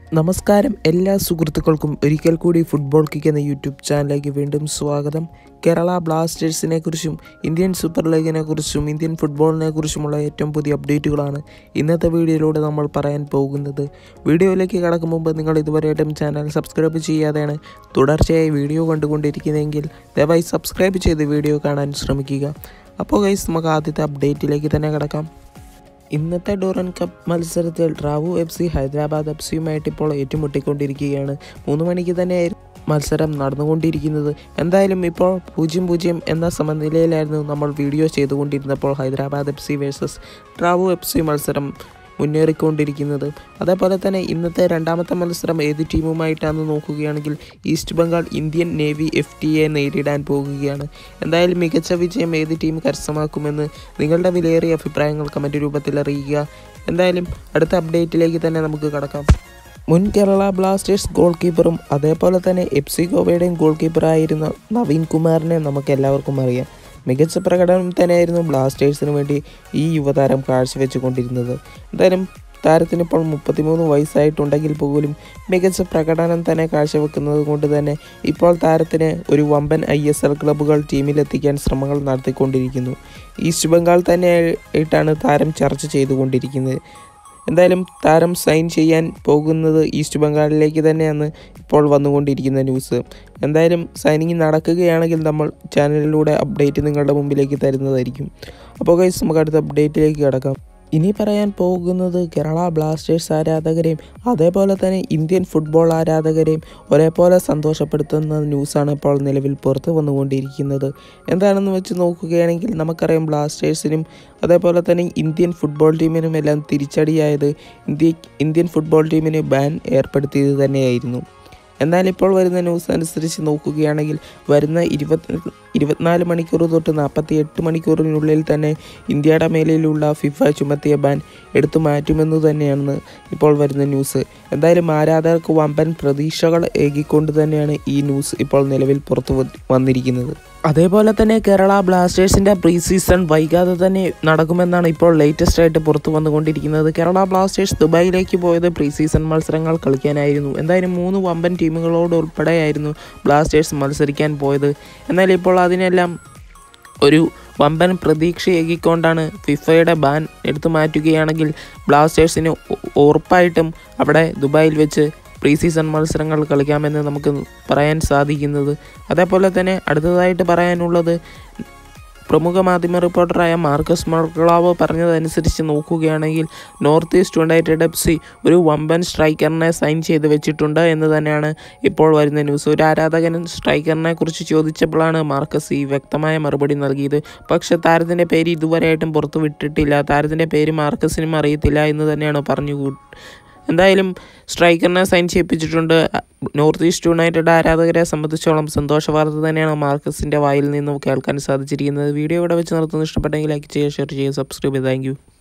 നമസ്കാരം എല്ലാ സുഹൃത്തുക്കൾക്കും ഒരിക്കൽ കൂടി ഫുട്ബോൾ കിക്ക് എന്ന യൂട്യൂബ് ചാനലിലേക്ക് വീണ്ടും സ്വാഗതം കേരള ബ്ലാസ്റ്റേഴ്സിനെ കുറിച്ചും ഇന്ത്യൻ സൂപ്പർ ലീഗിനെ കുറിച്ചും ഇന്ത്യൻ ഫുട്ബോളിനെ കുറിച്ചുമുള്ള ഏറ്റവും പുതിയ അപ്ഡേറ്റുകളാണ് ഇന്നത്തെ വീഡിയോയിലൂടെ നമ്മൾ പറയാൻ പോകുന്നത് വീഡിയോയിലേക്ക് കടക്കും മുമ്പ് നിങ്ങൾ ഇതുവരെയായിട്ടും ചാനൽ സബ്സ്ക്രൈബ് ചെയ്യാതെയാണ് തുടർച്ചയായി വീഡിയോ കണ്ടുകൊണ്ടിരിക്കുന്നതെങ്കിൽ ദയവായി സബ്സ്ക്രൈബ് ചെയ്ത് വീഡിയോ കാണാൻ ശ്രമിക്കുക അപ്പോൾ ഗൈസ് നമുക്ക് ആദ്യത്തെ അപ്ഡേറ്റിലേക്ക് തന്നെ കിടക്കാം ഇന്നത്തെ ഡോറൻ കപ്പ് മത്സരത്തിൽ TRAU F C Hyderabad F സിയുമായിട്ട് ഇപ്പോൾ ഏറ്റുമുട്ടിക്കൊണ്ടിരിക്കുകയാണ് മൂന്ന് മണിക്ക് തന്നെ മത്സരം നടന്നുകൊണ്ടിരിക്കുന്നത് എന്തായാലും ഇപ്പോൾ പൂജ്യം പൂജ്യം എന്ന സമനിലയിലായിരുന്നു നമ്മൾ വീഡിയോ ചെയ്തുകൊണ്ടിരുന്നപ്പോൾ Hyderabad F C versus TRAU F C മത്സരം മുന്നേറിക്കൊണ്ടിരിക്കുന്നത് അതേപോലെ തന്നെ ഇന്നത്തെ രണ്ടാമത്തെ മത്സരം ഏത് ടീമുമായിട്ടാണെന്ന് നോക്കുകയാണെങ്കിൽ East Bengal Indian navy F ടിയെ നേരിടാൻ പോകുകയാണ് എന്തായാലും മികച്ച വിജയം ഏത് ടീം കരസ്ഥമാക്കുമെന്ന് നിങ്ങളുടെ വിലയേറിയ അഭിപ്രായങ്ങൾ കമൻറ്റ് രൂപത്തിൽ അറിയിക്കുക എന്തായാലും അടുത്ത അപ്ഡേറ്റിലേക്ക് തന്നെ നമുക്ക് കടക്കാം മുൻ കേരള ബ്ലാസ്റ്റേഴ്സ് ഗോൾ കീപ്പറും അതേപോലെ തന്നെ എഫ് സി ഗോവയുടെയും ഗോൾ കീപ്പറായിരുന്ന നവീൻ കുമാറിനെ നമുക്ക് എല്ലാവർക്കും അറിയാം മികച്ച പ്രകടനം തന്നെയായിരുന്നു ബ്ലാസ്റ്റേഴ്സിന് വേണ്ടി ഈ യുവതാരം കാഴ്ചവെച്ചുകൊണ്ടിരുന്നത് എന്തായാലും താരത്തിന് ഇപ്പോൾ മുപ്പത്തിമൂന്ന് വയസ്സായിട്ടുണ്ടെങ്കിൽ പോലും മികച്ച പ്രകടനം തന്നെ കാഴ്ചവെക്കുന്നത് കൊണ്ട് തന്നെ ഇപ്പോൾ താരത്തിന് ഒരു വമ്പൻ ഐ എസ് എൽ ക്ലബ്ബുകൾ ടീമിലെത്തിക്കാൻ ശ്രമങ്ങൾ നടത്തിക്കൊണ്ടിരിക്കുന്നു ഈസ്റ്റ് ബംഗാൾ തന്നെ ആയിട്ടാണ് താരം ചർച്ച ചെയ്തുകൊണ്ടിരിക്കുന്നത് എന്തായാലും താരം സൈൻ ചെയ്യാൻ പോകുന്നത് ഈസ്റ്റ് ബംഗാളിലേക്ക് തന്നെയാണ് ഇപ്പോൾ വന്നുകൊണ്ടിരിക്കുന്ന ന്യൂസ് എന്തായാലും സൈനിങ് നടക്കുകയാണെങ്കിൽ നമ്മൾ ചാനലിലൂടെ അപ്ഡേറ്റ് നിങ്ങളുടെ മുമ്പിലേക്ക് തരുന്നതായിരിക്കും അപ്പോൾ ഗൈസ് നമുക്ക് അടുത്ത അപ്ഡേറ്റിലേക്ക് കിടക്കാം ഇനി പറയാൻ പോകുന്നത് കേരള ബ്ലാസ്റ്റേഴ്സ് ആരാധകരെയും അതേപോലെ തന്നെ ഇന്ത്യൻ ഫുട്ബോൾ ആരാധകരെയും ഒരേപോലെ സന്തോഷപ്പെടുത്തുന്ന ന്യൂസാണ് ഇപ്പോൾ നിലവിൽ പുറത്തു വന്നുകൊണ്ടിരിക്കുന്നത് എന്താണെന്ന് വെച്ച് നോക്കുകയാണെങ്കിൽ നമുക്കറിയാം ബ്ലാസ്റ്റേഴ്സിനും അതേപോലെ തന്നെ ഇന്ത്യൻ ഫുട്ബോൾ ടീമിനും എല്ലാം തിരിച്ചടിയായത് ഇന്ത്യ ഇന്ത്യൻ ഫുട്ബോൾ ടീമിന് ബാൻ ഏർപ്പെടുത്തിയത് തന്നെയായിരുന്നു എന്നാൽ ഇപ്പോൾ വരുന്ന ന്യൂസ് അനുസരിച്ച് നോക്കുകയാണെങ്കിൽ വരുന്ന ഇരുപത്തി ഇരുപത്തിനാല് മണിക്കൂർ തൊട്ട് നാൽപ്പത്തി എട്ട് മണിക്കൂറിനുള്ളിൽ തന്നെ ഇന്ത്യയുടെ മേലിലുള്ള ഫിഫ ചുമത്തിയ ബാൻ എടുത്തു മാറ്റുമെന്ന് തന്നെയാണ് ഇപ്പോൾ വരുന്ന ന്യൂസ് എന്തായാലും ആരാധകർക്ക് വമ്പൻ പ്രതീക്ഷകൾ ഏകിക്കൊണ്ട് തന്നെയാണ് ഈ ന്യൂസ് ഇപ്പോൾ നിലവിൽ പുറത്തു വന്നിരിക്കുന്നത് അതേപോലെ തന്നെ കേരള ബ്ലാസ്റ്റേഴ്സിൻ്റെ പ്രീ സീസൺ വൈകാതെ തന്നെ നടക്കുമെന്നാണ് ഇപ്പോൾ ലേറ്റസ്റ്റ് ആയിട്ട് പുറത്തു വന്നുകൊണ്ടിരിക്കുന്നത് കേരള ബ്ലാസ്റ്റേഴ്സ് ദുബായിലേക്ക് പോയത് പ്രീ സീസൺ മത്സരങ്ങൾ കളിക്കാനായിരുന്നു എന്തായാലും മൂന്ന് വമ്പൻ ടീമുകളോട് ഉൾപ്പെടെയായിരുന്നു ബ്ലാസ്റ്റേഴ്സ് മത്സരിക്കാൻ പോയത് എന്നാൽ ഇപ്പോൾ അതിനെല്ലാം ഒരു വമ്പൻ പ്രതീക്ഷയേകിക്കൊണ്ടാണ് ഫിഫയുടെ ബാൻ എടുത്തു മാറ്റുകയാണെങ്കിൽ ബ്ലാസ്റ്റേഴ്സിന് ഉറപ്പായിട്ടും അവിടെ ദുബായിൽ വെച്ച് പ്രീ സീസൺ മത്സരങ്ങൾ കളിക്കാമെന്ന് നമുക്ക് പറയാൻ സാധിക്കുന്നത് അതേപോലെ തന്നെ അടുത്തതായിട്ട് പറയാനുള്ളത് പ്രമുഖ മാധ്യമ റിപ്പോർട്ടറായ മാർക്കസ് മർക്കളാവ് പറഞ്ഞതനുസരിച്ച് നോക്കുകയാണെങ്കിൽ North East United F C ഒരു വമ്പൻ സ്ട്രൈക്കറിനെ സൈൻ ചെയ്ത് വെച്ചിട്ടുണ്ട് എന്ന് തന്നെയാണ് ഇപ്പോൾ വരുന്ന ന്യൂസ് ഒരു ആരാധകൻ സ്ട്രൈക്കറിനെ കുറിച്ച് ചോദിച്ചപ്പോഴാണ് മാർക്കസ് ഈ വ്യക്തമായ മറുപടി നൽകിയത് പക്ഷേ താരത്തിൻ്റെ പേര് ഇതുവരെയായിട്ടും പുറത്തു വിട്ടിട്ടില്ല താരത്തിൻ്റെ പേര് മാർക്കസിനും അറിയത്തില്ല എന്ന് തന്നെയാണ് പറഞ്ഞു എന്തായാലും സ്ട്രൈക്കറിനെ സൈൻ ചെയ്യിപ്പിച്ചിട്ടുണ്ട് നോർത്ത് ഈസ്റ്റ് യുണൈറ്റഡ് ആരാധകരെ സംബന്ധിച്ചോളം സന്തോഷ വാർത്ത തന്നെയാണ് മാർക്കസിൻ്റെ വായിൽ നിന്നും കേൾക്കാൻ സാധിച്ചിരിക്കുന്നത് വീഡിയോ ഇവിടെ വെച്ച് നിർത്തുന്നത് ഇഷ്ടപ്പെട്ടെങ്കിൽ ലൈക്ക് ചെയ്യുക ഷെയർ ചെയ്യുക സബ്സ്ക്രൈബ് ചെയ്യുക താങ്ക്